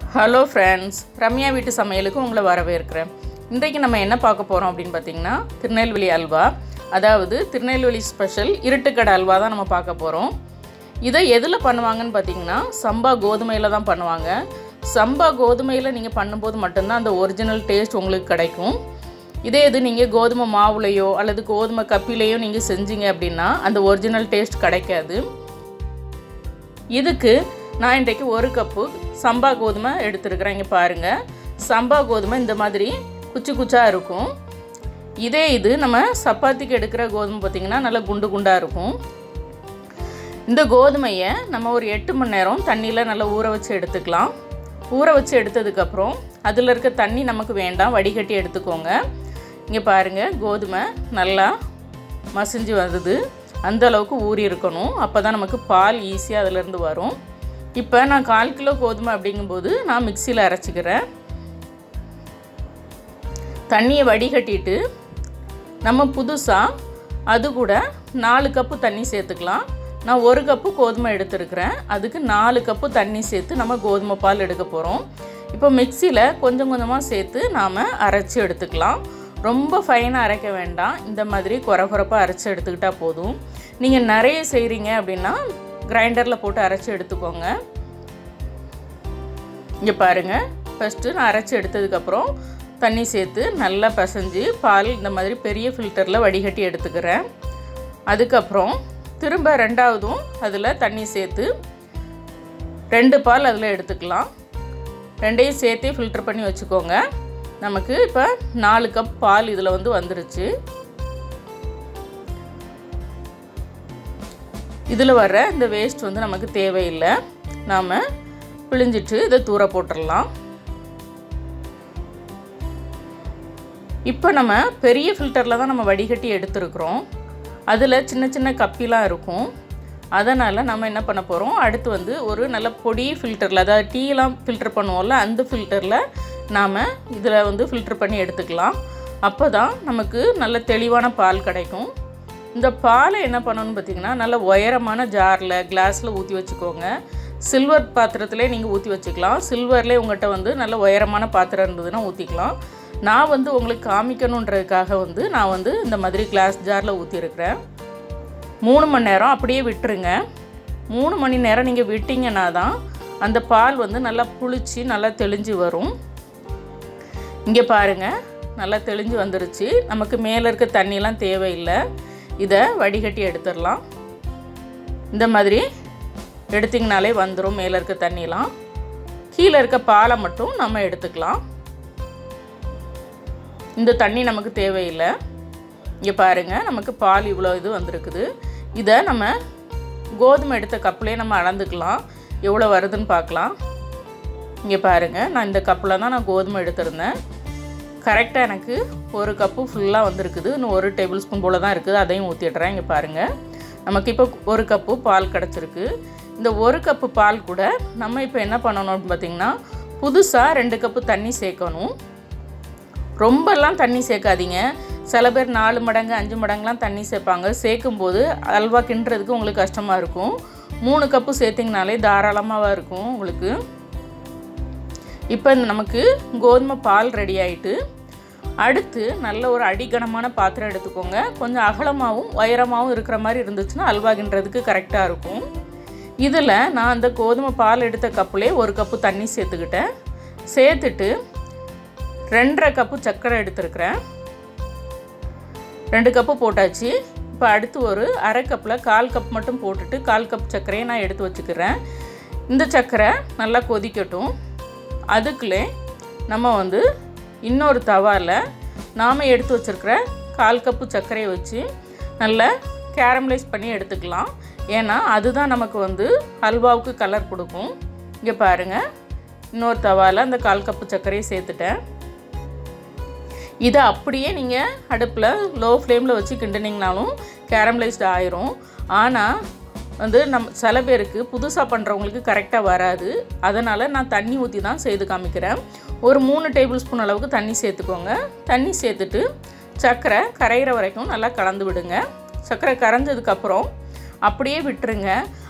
hello friends Ramya வீட்டு சமையலுக்கு உங்களை வரவேற்கிறேன் இன்றைக்கு நம்ம என்ன பார்க்க போகிறோம் அப்படின்னு பார்த்தீங்கன்னா திருநெல்வேலி அல்வா அதாவது திருநெல்வேலி ஸ்பெஷல் இருட்டுக்கடை அல்வா தான் நம்ம பார்க்க போகிறோம் இதை எதில் பண்ணுவாங்கன்னு பார்த்தீங்கன்னா சம்பா கோதுமையில் தான் பண்ணுவாங்க சம்பா கோதுமையில் நீங்கள் பண்ணும்போது மட்டும்தான் அந்த ஒரிஜினல் டேஸ்ட் உங்களுக்கு கிடைக்கும் இதே இது நீங்கள் கோதுமை மாவுலையோ அல்லது கோதுமை கப்பிலையோ நீங்கள் செஞ்சீங்க அப்படின்னா அந்த ஒரிஜினல் டேஸ்ட் கிடைக்காது இதுக்கு நான் இன்றைக்கு ஒரு கப்பு சம்பா கோதுமை எடுத்துருக்கிறேன் இங்கே பாருங்கள் சம்பா கோதுமை இந்த மாதிரி குச்சி குச்சாக இருக்கும் இதே இது நம்ம சப்பாத்திக்கு எடுக்கிற கோதுமை பார்த்திங்கன்னா நல்லா குண்டு குண்டாக இருக்கும் இந்த கோதுமையை நம்ம ஒரு எட்டு மணி நேரம் தண்ணியில் நல்லா ஊற வச்சு எடுத்துக்கலாம் ஊற வச்சு எடுத்ததுக்கப்புறம் அதில் இருக்க தண்ணி நமக்கு வேண்டாம் வடிகட்டி எடுத்துக்கோங்க இங்கே பாருங்கள் கோதுமை நல்லா மசிஞ்சு வருது அந்த அளவுக்கு ஊறி இருக்கணும் அப்போ தான் நமக்கு பால் ஈஸியாக அதிலேருந்து வரும் இப்போ நான் கால் கிலோ கோதுமை அப்படிங்கும்போது நான் மிக்சியில் அரைச்சிக்கிறேன் தண்ணியை வடிகட்டிட்டு நம்ம புதுசாக அது கூட நாலு கப்பு தண்ணி சேர்த்துக்கலாம் நான் ஒரு கப்பு கோதுமை எடுத்துருக்கிறேன் அதுக்கு நாலு கப்பு தண்ணி சேர்த்து நம்ம கோதுமை பால் எடுக்க போகிறோம் இப்போ மிக்சியில் கொஞ்சம் கொஞ்சமாக சேர்த்து நாம் அரைச்சி எடுத்துக்கலாம் ரொம்ப ஃபைனாக அரைக்க வேண்டாம் இந்த மாதிரி குறை குறைப்பாக அரைச்சி எடுத்துக்கிட்டால் போதும் நீங்கள் நிறைய செய்கிறீங்க அப்படின்னா கிரைண்டரில் போட்டு அரைச்சி எடுத்துக்கோங்க இங்கே பாருங்கள் ஃபஸ்ட்டு நான் அரைச்சி எடுத்ததுக்கப்புறம் தண்ணி சேர்த்து நல்லா பசைஞ்சு பால் இந்த மாதிரி பெரிய ஃபில்டரில் வடிகட்டி எடுத்துக்கிறேன் அதுக்கப்புறம் திரும்ப ரெண்டாவதும் அதில் தண்ணி சேர்த்து ரெண்டு பால் அதில் எடுத்துக்கலாம் ரெண்டையும் சேர்த்தே ஃபில்டர் பண்ணி வச்சுக்கோங்க நமக்கு இப்போ நாலு கப் பால் இதில் வந்து வந்துருச்சு இதில் வர்ற இந்த வேஸ்ட் வந்து நமக்கு தேவையில்லை நாம் பிழிஞ்சிட்டு இதை தூர போட்டுடலாம் இப்போ நம்ம பெரிய ஃபில்டரில் தான் நம்ம வடிகட்டி எடுத்துருக்குறோம் அதில் சின்ன சின்ன கப்பிலாம் இருக்கும் அதனால் நம்ம என்ன பண்ண போகிறோம் அடுத்து வந்து ஒரு நல்ல பொடி ஃபில்டரில் அதாவது டீலாம் ஃபில்டர் பண்ணுவோம்ல அந்த ஃபில்டரில் நாம் இதில் வந்து ஃபில்டர் பண்ணி எடுத்துக்கலாம் அப்போ தான் நமக்கு நல்ல தெளிவான பால் கிடைக்கும் இந்த பாலை என்ன பண்ணணும்னு பார்த்தீங்கன்னா நல்ல உயரமான ஜாரில் கிளாஸில் ஊற்றி வச்சுக்கோங்க சில்வர் பாத்திரத்திலே நீங்கள் ஊற்றி வச்சுக்கலாம் சில்வர்லேயே உங்கள்கிட்ட வந்து நல்ல உயரமான பாத்திரம் இருந்ததுன்னா ஊற்றிக்கலாம் நான் வந்து உங்களுக்கு காமிக்கணுன்றதுக்காக வந்து நான் வந்து இந்த மாதிரி கிளாஸ் ஜாரில் ஊற்றிருக்கிறேன் மூணு மணி நேரம் அப்படியே விட்டுருங்க மூணு மணி நேரம் நீங்கள் விட்டிங்கன்னா தான் அந்த பால் வந்து நல்லா புளிச்சு நல்லா தெளிஞ்சு வரும் இங்கே பாருங்கள் நல்லா தெளிஞ்சு வந்துருச்சு நமக்கு மேலே இருக்க தண்ணிலாம் தேவையில்லை இதை வடிகட்டி எடுத்துடலாம் இந்த மாதிரி எடுத்திங்கனாலே வந்துடும் மேலே இருக்க தண்ணிலாம் கீழே இருக்க பாலை மட்டும் நம்ம எடுத்துக்கலாம் இந்த தண்ணி நமக்கு தேவையில்லை இங்கே பாருங்கள் நமக்கு பால் இவ்வளோ இது வந்திருக்குது இதை நம்ம கோதுமை எடுத்த கப்பிலே நம்ம அளந்துக்கலாம் எவ்வளோ வருதுன்னு பார்க்கலாம் இங்கே பாருங்கள் நான் இந்த கப்பில் தான் நான் கோதுமை எடுத்திருந்தேன் கரெக்டாக எனக்கு ஒரு கப்பு ஃபுல்லாக வந்திருக்குது இன்னும் ஒரு டேபிள் ஸ்பூன் போல் தான் இருக்குது அதையும் ஊற்றிடுறேன் இங்கே பாருங்கள் நமக்கு இப்போ ஒரு கப்பு பால் கிடச்சிருக்கு இந்த ஒரு கப்பு பால் கூட நம்ம இப்போ என்ன பண்ணணும் அப்படின்னு பார்த்திங்கன்னா புதுசாக ரெண்டு கப்பு தண்ணி சேர்க்கணும் ரொம்பலாம் தண்ணி சேர்க்காதீங்க சில பேர் நாலு மடங்கு அஞ்சு மடங்குலாம் தண்ணி சேர்ப்பாங்க சேர்க்கும்போது அல்வா கிண்டுறதுக்கு உங்களுக்கு கஷ்டமாக இருக்கும் மூணு கப்பு சேர்த்திங்கனாலே தாராளமாக இருக்கும் உங்களுக்கு இப்போ இந்த நமக்கு கோதுமை பால் ரெடி ஆகிட்டு அடுத்து நல்ல ஒரு அடிகனமான பாத்திரம் எடுத்துக்கோங்க கொஞ்சம் அகலமாகவும் உயரமாகவும் இருக்கிற மாதிரி இருந்துச்சுன்னா அல்வா கிண்டுறதுக்கு கரெக்டாக இருக்கும் இதில் நான் அந்த கோதுமை பால் எடுத்த கப்புலே ஒரு கப்பு தண்ணி சேர்த்துக்கிட்டேன் சேர்த்துட்டு ரெண்டரை கப்பு சர்க்கரை எடுத்துருக்கிறேன் ரெண்டு கப்பு போட்டாச்சு இப்போ அடுத்து ஒரு அரை கப்பில் கால் கப் மட்டும் போட்டுட்டு கால் கப் சர்க்கரையை நான் எடுத்து வச்சுக்கிறேன் இந்த சர்க்கரை நல்லா கொதிக்கட்டும் அதுக்குள்ளே நம்ம வந்து இன்னொரு தவாவில் நாம் எடுத்து வச்சுருக்கிற கால் கப்பு சர்க்கரையை வச்சு நல்லா கேரமலைஸ் பண்ணி எடுத்துக்கலாம் ஏன்னா அதுதான் நமக்கு வந்து ஹல்வாவுக்கு கலர் கொடுக்கும் இங்கே பாருங்கள் இன்னொரு தவாவில் அந்த கால் கப்பு சர்க்கரையை சேர்த்துட்டேன் இதை அப்படியே நீங்கள் அடுப்பில் லோ ஃப்ளேமில் வச்சு கிண்டினீங்கனாலும் கேரமலைஸ்டு ஆயிரும் ஆனால் வந்து நம் சில பேருக்கு புதுசாக பண்ணுறவங்களுக்கு கரெக்டாக வராது அதனால் நான் தண்ணி ஊற்றி தான் செய்து காமிக்கிறேன் ஒரு மூணு டேபிள் ஸ்பூன் அளவுக்கு தண்ணி சேர்த்துக்கோங்க தண்ணி சேர்த்துட்டு சர்க்கரை கரையிற வரைக்கும் நல்லா கலந்து விடுங்க சர்க்கரை கரைஞ்சதுக்கப்புறம் அப்படியே விட்டுருங்க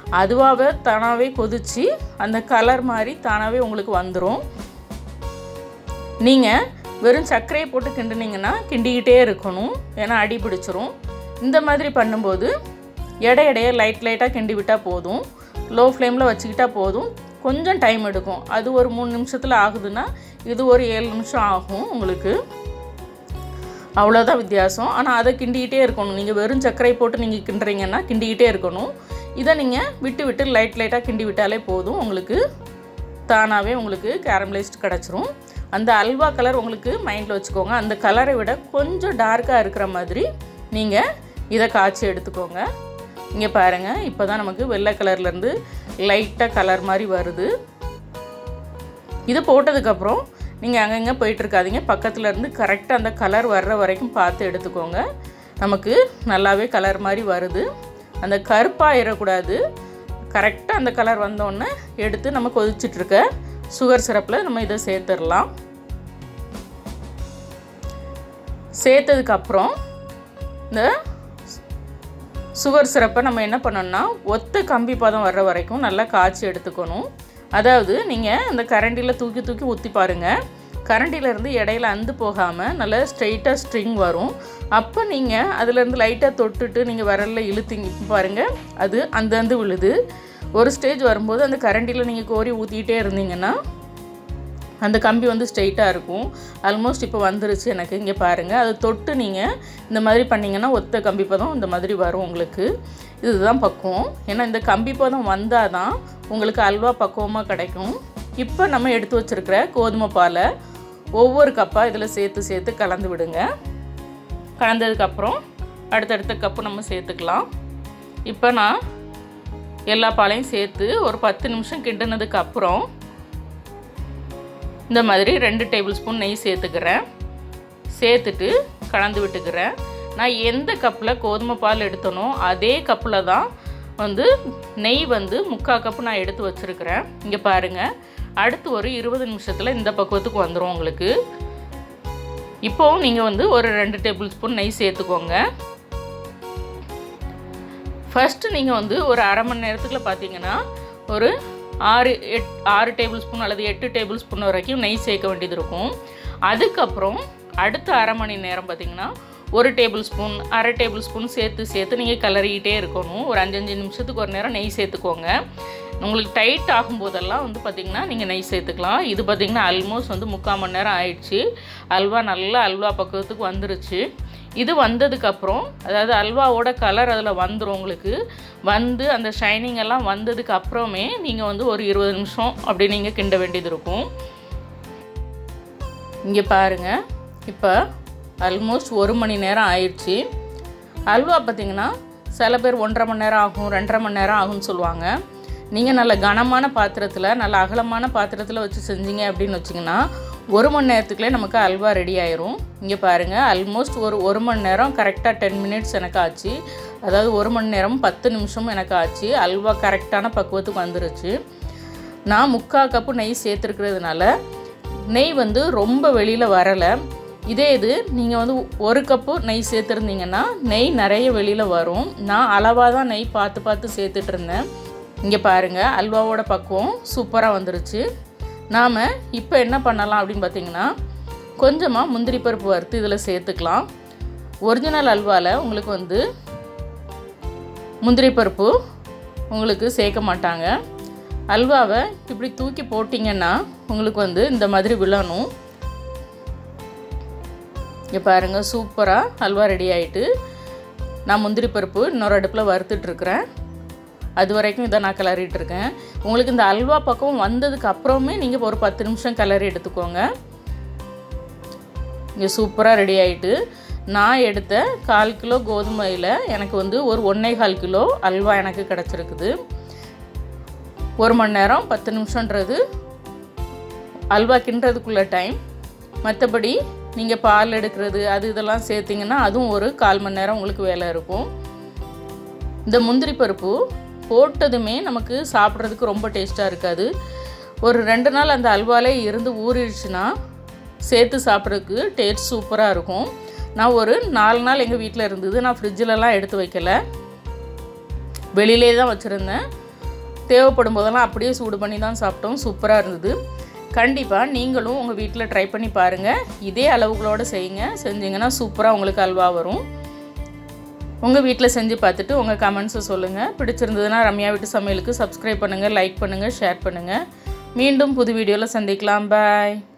அதுவாகவே தானாகவே கொதித்து அந்த கலர் மாதிரி தானாகவே உங்களுக்கு வந்துடும் நீங்கள் வெறும் சர்க்கரையை போட்டு கிண்டுனீங்கன்னா கிண்டிக்கிட்டே இருக்கணும் ஏன்னா அடி பிடிச்சிரும் இந்த மாதிரி பண்ணும்போது எடை எடைய லைட் லைட்டாக கிண்டி விட்டால் போதும் லோ ஃப்ளேமில் வச்சுக்கிட்டா போதும் கொஞ்சம் டைம் எடுக்கும் அது ஒரு மூணு நிமிஷத்தில் ஆகுதுன்னா இது ஒரு ஏழு நிமிஷம் ஆகும் உங்களுக்கு அவ்வளோதான் வித்தியாசம் ஆனால் அதை கிண்டிக்கிட்டே இருக்கணும் நீங்கள் வெறும் சர்க்கரை போட்டு நீங்கள் கிண்டுறீங்கன்னா கிண்டிக்கிட்டே இருக்கணும் இதை நீங்கள் விட்டு விட்டு லைட் லைட்டாக கிண்டி விட்டாலே போதும் உங்களுக்கு தானாகவே உங்களுக்கு கேரமலைஸ்ட் கிடச்சிரும் அந்த அல்வா கலர் உங்களுக்கு மைண்டில் வச்சுக்கோங்க அந்த கலரை விட கொஞ்சம் டார்க்காக இருக்கிற மாதிரி நீங்கள் இதை காய்ச்சி எடுத்துக்கோங்க இங்கே பாருங்கள் இப்போ தான் நமக்கு வெள்ளை கலர்லேருந்து லைட்டாக கலர் மாதிரி வருது இது போட்டதுக்கப்புறம் நீங்கள் அங்கங்கே போயிட்டுருக்காதீங்க பக்கத்தில் இருந்து கரெக்டாக அந்த கலர் வர்ற வரைக்கும் பார்த்து எடுத்துக்கோங்க நமக்கு நல்லாவே கலர் மாதிரி வருது அந்த கருப்பாக ஏறக்கூடாது கரெக்டாக அந்த கலர் வந்தோடனே எடுத்து நம்ம கொதிச்சிட்ருக்க சுகர் சிரப்பில் நம்ம இதை சேர்த்துடலாம் சேர்த்ததுக்கப்புறம் இந்த சுகர் சிரப்பை நம்ம என்ன பண்ணோம்னா ஒத்த கம்பி பதம் வர்ற வரைக்கும் நல்லா காய்ச்சி எடுத்துக்கணும் அதாவது நீங்கள் இந்த கரண்டியில் தூக்கி தூக்கி ஊற்றி பாருங்கள் கரண்டிலேருந்து இடையில அந்து போகாமல் நல்லா ஸ்ட்ரெயிட்டாக ஸ்ட்ரிங் வரும் அப்போ நீங்கள் அதுலேருந்து லைட்டாக தொட்டுட்டு நீங்கள் விரலில் இழுத்தீங்க பாருங்கள் அது அந்த அந்து விழுது ஒரு ஸ்டேஜ் வரும்போது அந்த கரண்டியில் நீங்கள் கோரி ஊற்றிக்கிட்டே இருந்தீங்கன்னா அந்த கம்பி வந்து ஸ்ட்ரெயிட்டாக இருக்கும் ஆல்மோஸ்ட் இப்போ வந்துருச்சு எனக்கு இங்கே பாருங்கள் அதை தொட்டு நீங்கள் இந்த மாதிரி பண்ணிங்கன்னா ஒத்த கம்பி பதம் இந்த மாதிரி வரும் உங்களுக்கு இதுதான் பக்குவம் ஏன்னா இந்த கம்பி பதம் வந்தால் தான் உங்களுக்கு அல்வா பக்குவமாக கிடைக்கும் இப்போ நம்ம எடுத்து வச்சுருக்கிற கோதுமை பாலை ஒவ்வொரு கப்பாக இதில் சேர்த்து சேர்த்து கலந்து விடுங்க கலந்ததுக்கப்புறம் அடுத்தடுத்த கப்பு நம்ம சேர்த்துக்கலாம் இப்போ நான் எல்லா பாலையும் சேர்த்து ஒரு பத்து நிமிஷம் கிண்டினதுக்கு அப்புறம் இந்த மாதிரி ரெண்டு டேபிள் ஸ்பூன் நெய் சேர்த்துக்கிறேன் சேர்த்துட்டு கலந்து விட்டுக்கிறேன் நான் எந்த கப்பில் கோதுமை பால் எடுத்தனோ அதே கப்பில் தான் வந்து நெய் வந்து முக்கால் கப்பு நான் எடுத்து வச்சுருக்கிறேன் இங்கே பாருங்கள் அடுத்து ஒரு இருபது நிமிஷத்தில் இந்த பக்குவத்துக்கு வந்துடும் உங்களுக்கு இப்போவும் நீங்கள் வந்து ஒரு ரெண்டு டேபிள் ஸ்பூன் நெய் சேர்த்துக்கோங்க ஃபஸ்ட்டு நீங்கள் வந்து ஒரு அரை மணி நேரத்துக்குள்ள பார்த்தீங்கன்னா ஒரு ஆறு எட் ஆறு டேபிள் ஸ்பூன் அல்லது எட்டு டேபிள் ஸ்பூன் வரைக்கும் நெய் சேர்க்க வேண்டியது இருக்கும் அதுக்கப்புறம் அடுத்த அரை மணி நேரம் பார்த்திங்கன்னா ஒரு டேபிள் ஸ்பூன் அரை டேபிள் ஸ்பூன் சேர்த்து சேர்த்து நீங்கள் கிளறிக்கிட்டே இருக்கணும் ஒரு அஞ்சஞ்சு நிமிஷத்துக்கு ஒரு நேரம் நெய் சேர்த்துக்கோங்க உங்களுக்கு டைட் ஆகும்போதெல்லாம் வந்து பார்த்திங்கன்னா நீங்கள் நெய் சேர்த்துக்கலாம் இது பார்த்திங்கன்னா ஆல்மோஸ்ட் வந்து முக்கால் மணி நேரம் ஆயிடுச்சு அல்வா நல்லா அல்வா பக்கத்துக்கு வந்துருச்சு இது வந்ததுக்கப்புறம் அதாவது அல்வாவோட கலர் அதில் வந்துடும் உங்களுக்கு வந்து அந்த ஷைனிங் எல்லாம் வந்ததுக்கு அப்புறமே நீங்கள் வந்து ஒரு இருபது நிமிஷம் அப்படி நீங்கள் கிண்ட வேண்டியது இருக்கும் இங்கே பாருங்கள் இப்போ ஆல்மோஸ்ட் ஒரு மணி நேரம் ஆயிடுச்சு அல்வா பார்த்திங்கன்னா சில பேர் ஒன்றரை மணி நேரம் ஆகும் ரெண்டரை மணி நேரம் ஆகும்னு சொல்லுவாங்க நீங்கள் நல்ல கனமான பாத்திரத்தில் நல்ல அகலமான பாத்திரத்தில் வச்சு செஞ்சீங்க அப்படின்னு வச்சிங்கன்னா ஒரு மணி நேரத்துக்குள்ளே நமக்கு அல்வா ரெடி ஆயிரும் இங்கே பாருங்கள் ஆல்மோஸ்ட் ஒரு ஒரு மணி நேரம் கரெக்டாக டென் மினிட்ஸ் எனக்கு ஆச்சு அதாவது ஒரு மணி நேரம் பத்து நிமிஷமும் எனக்கு ஆச்சு அல்வா கரெக்டான பக்குவத்துக்கு வந்துருச்சு நான் முக்கால் கப்பு நெய் சேர்த்துருக்கிறதுனால நெய் வந்து ரொம்ப வெளியில் வரலை இதே இது நீங்கள் வந்து ஒரு கப்பு நெய் சேர்த்துருந்தீங்கன்னா நெய் நிறைய வெளியில் வரும் நான் அளவாக தான் நெய் பார்த்து பார்த்து சேர்த்துட்டு இருந்தேன் இங்கே பாருங்கள் அல்வாவோட பக்குவம் சூப்பராக வந்துருச்சு நாம் இப்போ என்ன பண்ணலாம் அப்படின்னு பார்த்தீங்கன்னா கொஞ்சமாக முந்திரி பருப்பு வறுத்து இதில் சேர்த்துக்கலாம் ஒரிஜினல் அல்வாவில் உங்களுக்கு வந்து முந்திரி பருப்பு உங்களுக்கு சேர்க்க மாட்டாங்க அல்வாவை இப்படி தூக்கி போட்டிங்கன்னா உங்களுக்கு வந்து இந்த மாதிரி விழணும் இங்கே பாருங்கள் சூப்பராக அல்வா ரெடி ஆகிட்டு நான் முந்திரி பருப்பு இன்னொரு அடுப்பில் வறுத்துட்ருக்குறேன் அது வரைக்கும் இதை நான் கிளறிட்டு இருக்கேன் உங்களுக்கு இந்த அல்வா பக்கம் வந்ததுக்கு அப்புறமே நீங்கள் ஒரு பத்து நிமிஷம் கிளறி எடுத்துக்கோங்க இங்கே சூப்பராக ரெடி ஆகிட்டு நான் எடுத்த கால் கிலோ கோதுமையில் எனக்கு வந்து ஒரு ஒன்றே கால் கிலோ அல்வா எனக்கு கிடச்சிருக்குது ஒரு மணி நேரம் பத்து நிமிஷன்றது அல்வா கிண்டுறதுக்குள்ள டைம் மற்றபடி நீங்கள் பால் எடுக்கிறது அது இதெல்லாம் சேர்த்திங்கன்னா அதுவும் ஒரு கால் மணி நேரம் உங்களுக்கு வேலை இருக்கும் இந்த முந்திரி பருப்பு போட்டதுமே நமக்கு சாப்பிட்றதுக்கு ரொம்ப டேஸ்ட்டாக இருக்காது ஒரு ரெண்டு நாள் அந்த அல்வாலே இருந்து ஊறிடுச்சுன்னா சேர்த்து சாப்பிட்றதுக்கு டேஸ்ட் சூப்பராக இருக்கும் நான் ஒரு நாலு நாள் எங்கள் வீட்டில் இருந்தது நான் ஃப்ரிட்ஜிலலாம் எடுத்து வைக்கல வெளியிலே தான் வச்சுருந்தேன் தேவைப்படும் போதெல்லாம் அப்படியே சூடு பண்ணி தான் சாப்பிட்டோம் சூப்பராக இருந்தது கண்டிப்பாக நீங்களும் உங்கள் வீட்டில் ட்ரை பண்ணி பாருங்கள் இதே அளவுகளோடு செய்யுங்க செஞ்சிங்கன்னா சூப்பராக உங்களுக்கு அல்வா வரும் உங்கள் வீட்டில் செஞ்சு பார்த்துட்டு உங்கள் கமெண்ட்ஸை சொல்லுங்கள் பிடிச்சிருந்ததுன்னா ரம்யா வீட்டு சமையலுக்கு சப்ஸ்கிரைப் பண்ணுங்கள் லைக் பண்ணுங்கள் ஷேர் பண்ணுங்கள் மீண்டும் புது வீடியோவில் சந்திக்கலாம் பாய்